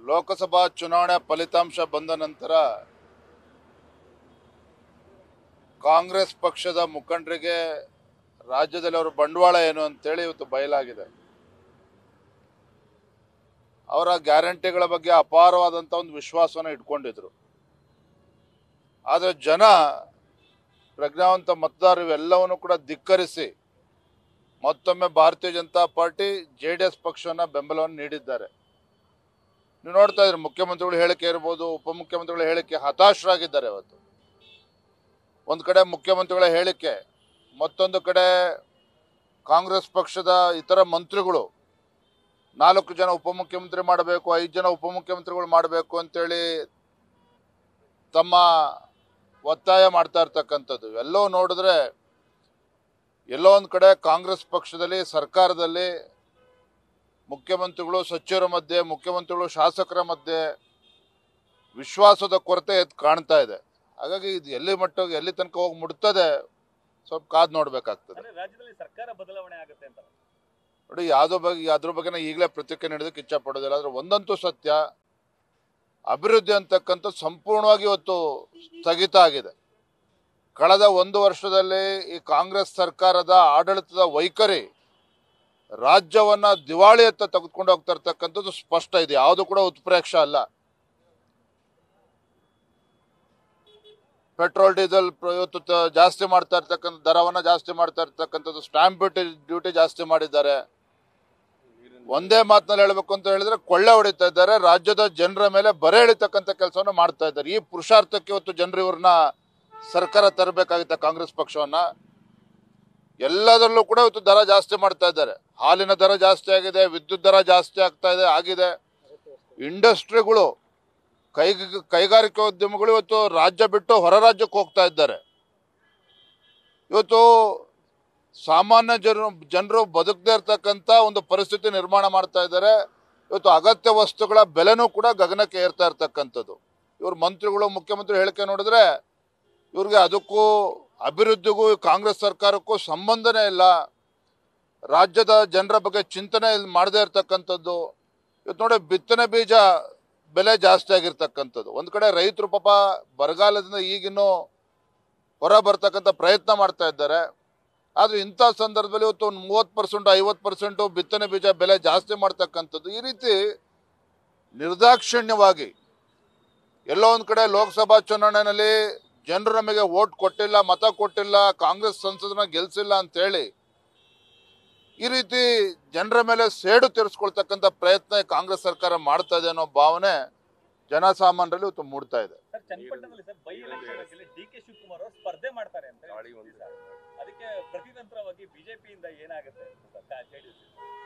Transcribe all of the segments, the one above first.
ಲೋಕಸಭಾ ಚುನಾವಣೆ ಫಲಿತಾಂಶ ಬಂದ ನಂತರ ಕಾಂಗ್ರೆಸ್ ಪಕ್ಷದ ಮುಖಂಡರಿಗೆ ರಾಜ್ಯದಲ್ಲಿ ಅವರ ಬಂಡವಾಳ ಏನು ಅಂತೇಳಿ ಇವತ್ತು ಬಯಲಾಗಿದೆ ಅವರ ಗ್ಯಾರಂಟಿಗಳ ಬಗ್ಗೆ ಅಪಾರವಾದಂಥ ಒಂದು ವಿಶ್ವಾಸವನ್ನು ಇಟ್ಕೊಂಡಿದ್ರು ಆದರೆ ಜನ ಪ್ರಜ್ಞಾವಂತ ಮತದಾರರು ಇವೆಲ್ಲವನ್ನು ಕೂಡ ಧಿಕ್ಕರಿಸಿ ಮತ್ತೊಮ್ಮೆ Bharatiya Janata party J D S ಪಕ್ಷವನ್ನು ಬೆಂಬಲವನ್ನು ನೀಡಿದ್ದಾರೆ ನೀವು ನೋಡ್ತಾ ಇದ್ರಿ ಮುಖ್ಯಮಂತ್ರಿಗಳು ಹೇಳಿಕೆ ಇರ್ಬೋದು ಉಪಮುಖ್ಯಮಂತ್ರಿಗಳ ಹೇಳಿಕೆ ಹತಾಶರಾಗಿದ್ದಾರೆ ಇವತ್ತು ಒಂದು ಕಡೆ ಮುಖ್ಯಮಂತ್ರಿಗಳ ಹೇಳಿಕೆ ಮತ್ತೊಂದು ಕಡೆ ಕಾಂಗ್ರೆಸ್ ಪಕ್ಷದ ಇತರ ಮಂತ್ರಿಗಳು ನಾಲ್ಕು ಜನ ಉಪಮುಖ್ಯಮಂತ್ರಿ ಮಾಡಬೇಕು ಐದು ಜನ ಉಪಮುಖ್ಯಮಂತ್ರಿಗಳು ಮಾಡಬೇಕು ಅಂತೇಳಿ ತಮ್ಮ ಒತ್ತಾಯ ಮಾಡ್ತಾ ಇರ್ತಕ್ಕಂಥದ್ದು ಎಲ್ಲೋ ನೋಡಿದ್ರೆ ಎಲ್ಲೋ ಒಂದು ಕಡೆ ಕಾಂಗ್ರೆಸ್ ಪಕ್ಷದಲ್ಲಿ ಸರ್ಕಾರದಲ್ಲಿ ಮುಖ್ಯಮಂತ್ರಿಗಳು ಸಚಿವರ ಮಧ್ಯೆ ಮುಖ್ಯಮಂತ್ರಿಗಳು ಶಾಸಕರ ಮಧ್ಯೆ ವಿಶ್ವಾಸದ ಕೊರತೆ ಎದ್ದು ಕಾಣ್ತಾ ಇದೆ ಹಾಗಾಗಿ ಇದು ಎಲ್ಲಿ ಮಟ್ಟಿಗೆ ಎಲ್ಲಿ ತನಕ ಹೋಗಿ ಮುಟ್ತದೆ ಸ್ವಲ್ಪ ಕಾದು ನೋಡ್ಬೇಕಾಗ್ತದೆ ಅಂದ್ರೆ ರಾಜ್ಯದಲ್ಲಿ ಸರ್ಕಾರ ಬದಲಾವಣೆ ಆಗುತ್ತೆ ಅಂತ ನೋಡಿ ಯಾವುದೋ ಬಗ್ಗೆ ಅದ್ರ ಬಗ್ಗೆ ನಾನು ಈಗಲೇ ಪ್ರತಿಕ್ರಿಯೆ ನೀಡೋದಕ್ಕೆ ಇಚ್ಛೆ ಪಡೋದಿಲ್ಲ ಆದರೆ ಒಂದಂತೂ ಸತ್ಯ ಅಭಿವೃದ್ಧಿ ಅಂತಕ್ಕಂಥ ಸಂಪೂರ್ಣವಾಗಿ ಇವತ್ತು ಸ್ಥಗಿತ ಆಗಿದೆ ಕಳೆದ ಒಂದು ವರ್ಷದಲ್ಲಿ ಈ ಕಾಂಗ್ರೆಸ್ ಸರ್ಕಾರದ ಆಡಳಿತದ ವೈಖರಿ ರಾಜ್ಯವನ್ನ ದಿವಾಳಿಯತ್ತ ತೆಗೆದುಕೊಂಡು ಹೋಗ್ತಾ ಇರ್ತಕ್ಕಂಥದ್ದು ಸ್ಪಷ್ಟ ಇದೆ ಯಾವುದು ಕೂಡ ಉತ್ಪ್ರೇಕ್ಷ ಅಲ್ಲ ಪೆಟ್ರೋಲ್ ಡೀಸೆಲ್ ಪ್ರ- ಇವತ್ತು ತ- ಜಾಸ್ತಿ ಮಾಡ್ತಾ ಇರ್ತಕ್ಕಂಥ ದರವನ್ನ ಜಾಸ್ತಿ ಮಾಡ್ತಾ ಇರ್ತಕ್ಕಂಥದ್ದು ಸ್ಟಾಂಪ್ ಡ್ಯೂಟಿ ಡ್ಯೂಟಿ ಜಾಸ್ತಿ ಮಾಡಿದ್ದಾರೆ ಒಂದೇ ಮಾತಿನಲ್ಲಿ ಹೇಳಬೇಕು ಅಂತ ಹೇಳಿದ್ರೆ ಕೊಳ್ಳೆ ಹೊಡಿತಾ ಇದ್ದಾರೆ ರಾಜ್ಯದ ಜನರ ಮೇಲೆ ಬರೆ ಎಳಿತಕ್ಕಂಥ ಕೆಲಸವನ್ನು ಮಾಡ್ತಾ ಇದ್ದಾರೆ ಈ ಪುರುಷಾರ್ಥಕ್ಕೆ ಇವತ್ತು ಜನರು ಇವ್ರನ್ನ ಸರ್ಕಾರ ತರಬೇಕಾಗಿತ್ತ ಕಾಂಗ್ರೆಸ್ ಪಕ್ಷವನ್ನ ಎಲ್ಲದರಲ್ಲೂ ಕೂಡ ಇವತ್ತು ದರ ಜಾಸ್ತಿ ಮಾಡ್ತಾ ಇದ್ದಾರೆ ಹಾಲಿನ ದರ ಜಾಸ್ತಿ ಆಗಿದೆ ವಿದ್ಯುತ್ ದರ ಜಾಸ್ತಿ ಆಗ್ತಾ ಇದೆ ಆಗಿದೆ ಇಂಡಸ್ಟ್ರಿಗಳು ಕೈ ಕೈಗಾರಿಕೋದ್ಯಮಗಳು ಇವತ್ತು ರಾಜ್ಯ ಬಿಟ್ಟು ಹೊರ ರಾಜ್ಯಕ್ಕೆ ಹೋಗ್ತಾ ಇದ್ದಾರೆ ಇವತ್ತು ಸಾಮಾನ್ಯ ಜನರು ಜನರು ಬದುಕದೇ ಇರ್ತಕ್ಕಂಥ ಒಂದು ಪರಿಸ್ಥಿತಿ ನಿರ್ಮಾಣ ಮಾಡ್ತಾ ಇದ್ದಾರೆ ಇವತ್ತು ಅಗತ್ಯ ವಸ್ತುಗಳ ಬೆಲೆನೂ ಕೂಡ ಗಗನಕ್ಕೆ ಏರ್ತಾ ಇರ್ತಕ್ಕಂಥದ್ದು ಇವ್ರ ಮಂತ್ರಿಗಳು ಮುಖ್ಯಮಂತ್ರಿ ಹೇಳಿಕೆ ನೋಡಿದ್ರೆ ಇವ್ರಿಗೆ ಅದಕ್ಕೂ ಅಭಿವೃದ್ಧಿಗೂ ಈ ಕಾಂಗ್ರೆಸ್ ಸರ್ಕಾರಕ್ಕೂ ಸಂಬಂಧನೇ ಇಲ್ಲ ರಾಜ್ಯದ ಜನರ ಬಗ್ಗೆ ಚಿಂತನೆ ಇಲ್ಲಿ ಮಾಡದೇ ಇರ್ತಕ್ಕಂಥದ್ದು ಇವತ್ತು ನೋಡಿ ಬಿತ್ತನೆ ಬೀಜ ಬೆಲೆ ಜಾಸ್ತಿ ಆಗಿರ್ತಕ್ಕಂಥದ್ದು ಒಂದು ಕಡೆ ರೈತರು ಪಾಪ ಬರಗಾಲದಿಂದ ಈಗಿನ್ನೂ ಹೊರ ಬರ್ತಕ್ಕಂಥ ಪ್ರಯತ್ನ ಮಾಡ್ತಾ ಇದ್ದಾರೆ ಆದರೆ ಇಂಥ ಸಂದರ್ಭದಲ್ಲಿ ಇವತ್ತು ಒಂದು ಮೂವತ್ತು ಪರ್ಸೆಂಟ್ ಐವತ್ತು ಪರ್ಸೆಂಟು ಬಿತ್ತನೆ ಬೀಜ ಬೆಲೆ ಜಾಸ್ತಿ ಮಾಡ್ತಕ್ಕಂಥದ್ದು ಈ ರೀತಿ ನಿರ್ದಾಕ್ಷಿಣ್ಯವಾಗಿ ಎಲ್ಲೋ ಒಂದು ಕಡೆ ಲೋಕಸಭಾ ಚುನಾವಣೆಯಲ್ಲಿ ಜನರು ನಮಗೆ ವೋಟ್ ಕೊಟ್ಟಿಲ್ಲ ಮತ ಕೊಟ್ಟಿಲ್ಲ ಕಾಂಗ್ರೆಸ್ ಸಂಸದನ ಗೆಲ್ಸಿಲ್ಲ ಅಂತೇಳಿ ಈ ರೀತಿ ಜನರ ಮೇಲೆ ಸೇಡು ತೀರಿಸ್ಕೊಳ್ತಕ್ಕಂಥ ಪ್ರಯತ್ನ ಈ ಕಾಂಗ್ರೆಸ್ ಸರ್ಕಾರ ಮಾಡ್ತಾ ಇದೆ ಅನ್ನೋ ಭಾವನೆ ಜನಸಾಮಾನ್ಯರಲ್ಲಿ ಇವತ್ತು ಮೂಡ್ತಾ ಇದೆ ಸರ್ ಚನ್ನಪಟ್ಟಣದಲ್ಲಿ sir by election D K Shivakumar ಅವರು ಸ್ಪರ್ಧೆ ಮಾಡ್ತಾರೆ ಅಂತ ಹೇಳ್ತಿದ್ದೀವಿ ಸರ್. ಅದಕ್ಕೆ ಪ್ರತಿತಂತ್ರವಾಗಿ ಬಿಜೆಪಿಯಿಂದ ಏನಾಗುತ್ತೆ ಜೆಡಿಎಸ್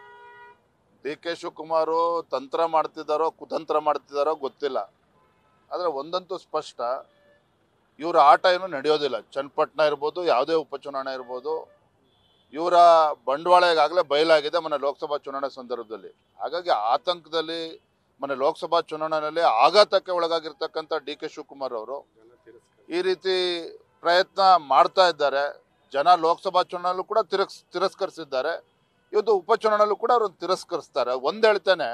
ಡಿ ಕೆ ಶಿವಕುಮಾರು ತಂತ್ರ ಮಾಡ್ತಿದ್ದಾರೋ ಕುತಂತ್ರ ಮಾಡ್ತಿದ್ದಾರೋ ಗೊತ್ತಿಲ್ಲ ಆದರೆ ಒಂದಂತೂ ಸ್ಪಷ್ಟ ಇವರ ಆಟ ಏನು ನಡೆಯೋದಿಲ್ಲ ಚನ್ನಪಟ್ಟಣ ಇರ್ಬೋದು ಯಾವುದೇ ಉಪಚುನಾವಣೆ ಇರ್ಬೋದು ಇವರ ಬಂಡವಾಳ ಈಗಾಗಲೇ ಬಯಲಾಗಿದೆ ಮೊನ್ನೆ ಲೋಕಸಭಾ ಚುನಾವಣೆ ಸಂದರ್ಭದಲ್ಲಿ ಹಾಗಾಗಿ ಆತಂಕದಲ್ಲಿ ಮೊನ್ನೆ ಲೋಕಸಭಾ ಚುನಾವಣೆಯಲ್ಲಿ ಆಘಾತಕ್ಕೆ ಒಳಗಾಗಿರ್ತಕ್ಕಂಥ ಡಿ ಕೆ ಶಿವಕುಮಾರ್ ಅವರು ಈ ರೀತಿ ಪ್ರಯತ್ನ ಮಾಡ್ತಾ ಇದ್ದಾರೆ ಜನ ಲೋಕಸಭಾ ಚುನಾವಣೆಯಲ್ಲೂ ಕೂಡ ತಿರಸ್ ತಿರಸ್ಕರಿಸಿದ್ದಾರೆ ಇವತ್ತು ಉಪಚುನಾವಣೆಯಲ್ಲೂ ಕೂಡ ಅವ್ರನ್ನ ತಿರಸ್ಕರಿಸ್ತಾರೆ ಒಂದ್ ಹೇಳ್ತೇನೆ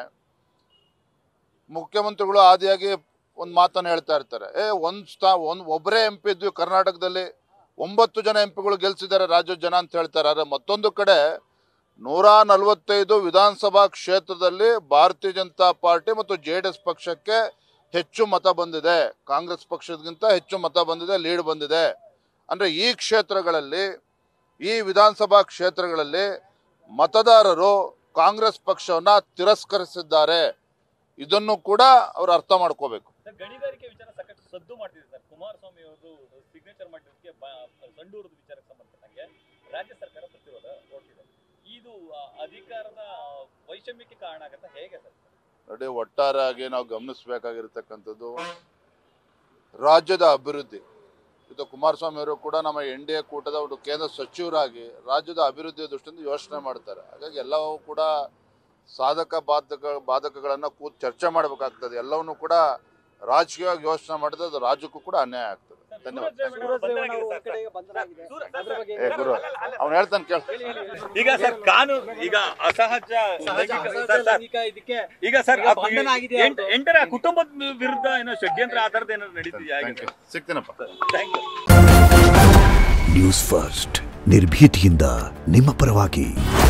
ಮುಖ್ಯಮಂತ್ರಿಗಳು ಆದಿಯಾಗಿ ಒಂದು ಮಾತನ್ನು ಹೇಳ್ತಾ ಇರ್ತಾರೆ ಏ ಒಂದ್ ಸ್ಥಾ ಒಂದ್ ಒಬ್ಬರೇ ಎಂ ಪಿ ಇದ್ವಿ ಕರ್ನಾಟಕದಲ್ಲಿ ಒಂಬತ್ತು ಜನ ಎಂ ಪಿಗಳು ಗೆಲ್ಸಿದ್ದಾರೆ ರಾಜ್ಯದ ಜನ ಅಂತ ಹೇಳ್ತಾರೆ ಆದ್ರೆ ಮತ್ತೊಂದು ಕಡೆ ನೂರ ನಲವತ್ತೈದು ವಿಧಾನಸಭಾ ಕ್ಷೇತ್ರದಲ್ಲಿ ಭಾರತೀಯ ಜನತಾ ಪಾರ್ಟಿ ಮತ್ತು ಜೆ ಡಿ ಎಸ್ ಪಕ್ಷಕ್ಕೆ ಹೆಚ್ಚು ಮತ ಬಂದಿದೆ ಕಾಂಗ್ರೆಸ್ ಪಕ್ಷಕ್ಕಿಂತ ಹೆಚ್ಚು ಮತ ಬಂದಿದೆ ಲೀಡ್ ಬಂದಿದೆ ಅಂದ್ರೆ ಈ ಕ್ಷೇತ್ರಗಳಲ್ಲಿ ಈ ವಿಧಾನಸಭಾ ಕ್ಷೇತ್ರಗಳಲ್ಲಿ ಮತದಾರರು ಕಾಂಗ್ರೆಸ್ ಪಕ್ಷವನ್ನ ತಿರಸ್ಕರಿಸಿದ್ದಾರೆ ಇದನ್ನು ಕೂಡ ಅವರು ಅರ್ಥ ಮಾಡ್ಕೋಬೇಕು ಸರ್ ಗಣಿಗಾರಿಕೆ ವಿಚಾರ ಸಾಕಷ್ಟು ಸದ್ದು ಮಾಡ್ತಿದೆ ಸರ್ ಕುಮಾರಸ್ವಾಮಿ ಅವರು ಸಿಗ್ನೇಚರ್ ಮಾಡಿದ್ದಕ್ಕೆ ಬ- ಸಂಡೂರದ ವಿಚಾರಕ್ಕೆ ಸಂಬಂಧಪಟ್ಟಂಗೆ ರಾಜ್ಯ ಸರ್ಕಾರ ಪ್ರತಿರೋಧ ಹೊರಟಿದೆ ಇದು ಆ, ಅಧಿಕಾರದ ವೈಷಮ್ಯಕ್ಕೆ ಕಾರಣ ಆಗತ್ತಾ ಹೇಗೆ ಸರ್ ನೋಡಿ ಒಟ್ಟಾರೆಯಾಗಿ ನಾವು ಗಮನಿಸಬೇಕಾಗಿರ್ತಕ್ಕಂಥದ್ದು ರಾಜ್ಯದ ಅಭಿವೃದ್ಧಿ ಇದು ಕುಮಾರಸ್ವಾಮಿ ಅವರು ಕೂಡ ನಮ್ಮ ಎನ್ ಡಿ ಎ ಕೂಟದ ಒಂದು ಕೇಂದ್ರ ಸಚಿವರಾಗಿ ರಾಜ್ಯದ ಅಭಿವೃದ್ಧಿಯ ದೃಷ್ಟಿಯಿಂದ ಯೋಚನೆ ಮಾಡ್ತಾರೆ ಹಾಗಾಗಿ ಎಲ್ಲವೂ ಕೂಡ ಸಾಧಕ ಬಾಧಕ ಬಾಧಕಗಳನ್ನು ಕೂತ್ ಚರ್ಚೆ ಮಾಡಬೇಕಾಗ್ತದೆ ಎಲ್ಲವನ್ನೂ ಕೂಡ ರಾಜಕೀಯವಾಗಿ ಯೋಚನೆ ಮಾಡಿದ್ರೆ ಅದು ರಾಜ್ಯಕ್ಕೂ ಕೂಡ ಅನ್ಯಾಯ ಆಗ್ತದೆ ಸರ್ ಧನ್ಯವಾದ ಸೂರಜ್ ರೇವಣ್ಣ ಅವರು ಸೂರಜ್ ಬಂಧನ ರೇವಣ್ಣ ಆಗಿದೆ ಅವರು ಒಂದ್ ಸರ್. ಕಡೆಗೆ ಬಂಧನ ಆಗಿದೆ ಸೂರ- ಅದ್ರ ಬಗ್ಗೆ ಏ ಗುರು ಅವ್ನು ಹೇಳ್ತಾನೆ ಕೇಳ ಈಗ ಸರ್ ಕಾನೂನು ಈಗ ಅಸಹಜ ಲೈಂಗಿಕ- ಸಹಜ ಸರ್, ಸರ್, ಲೈಂಗಿಕ ಇದಕ್ಕೆ ಈಗ ಸರ್ ಈಗ ಅದು ಬಂಧನ ಆಗಿದೆ ಎಂಟ್- ಅವ್ರ್ದು. ಎಂಟರ ಕುಟುಂಬದ ವಿರುದ್ಧ ಏನೋ ಷಡ್ಯಂತ್ರ ಆ ಥರದ್ದು ಏನಾದ್ರು ನಡೀತಿದೆಯಾ ಥ್ಯಾಂಕ್ ಯು ಸಿಗ್ತೀನಪ್ಪ ಥ್ಯಾಂಕ್ ಯು ನ್ಯೂಸ್ ಫಸ್ಟ್ ನಿರ್ಭೀತಿಯಿಂದ ನಿಮ್ಮ ಪರವಾಗಿ